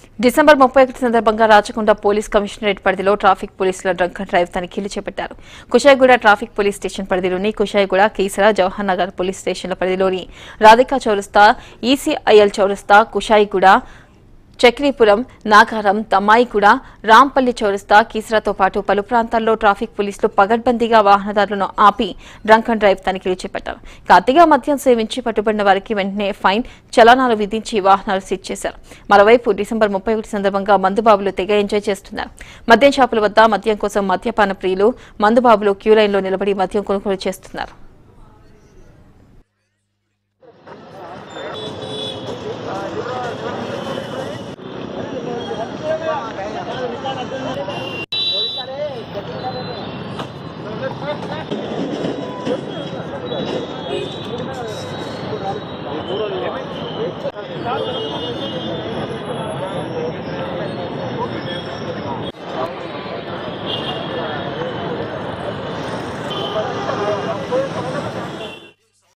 December ముప్పై ఒకటి సందర్భంగా రాచకొండ పోలీస్ కమిషనరేట్ పరిధిలో ట్రాఫిక్ పోలీసుల డ్రంక్ అండ్ డ్రైవ్ తనిఖీలు చేపట్టారు కుషాయిగూడ ట్రాఫిక్ పోలీస్ స్టేషన్ పరిధిలోని కుషాయిగూడ కీసర జవహర్ నగర్ పోలీస్ స్టేషన్ల పరిధిలోని రాధికా చౌరస్తా ఈసీఐఎల్ చౌరస్తా కుషాయిగూడ చక్రీపురం నాగారం తమ్మాయిగూడ రాంపల్లి చౌరస్తా కీసరాతో పాటు పలు ప్రాంతాల్లో ట్రాఫిక్ పోలీసులు పగడ్బందీగా వాహనదారులను ఆపి డ్రంక్ అండ్ డ్రైవ్ తనిఖీలు చేపట్టారు అతిగా మద్యం సేవించి పట్టుబడిన వారికి వెంటనే ఫైన్ చలానాలు విధించి వాహనాలు సీజ్ చేశారు మరోవైపు డిసెంబర్ ముప్పై ఒకటి సందర్భంగా మందుబాబులు తెగ ఎంజాయ్ చేస్తున్నారు మద్యం షాపుల వద్ద మద్యం కోసం మద్యపాన ప్రియులు మందుబాబులు క్యూ లైన్లో నిలబడి మద్యం కొనుగోలు చేస్తున్నారు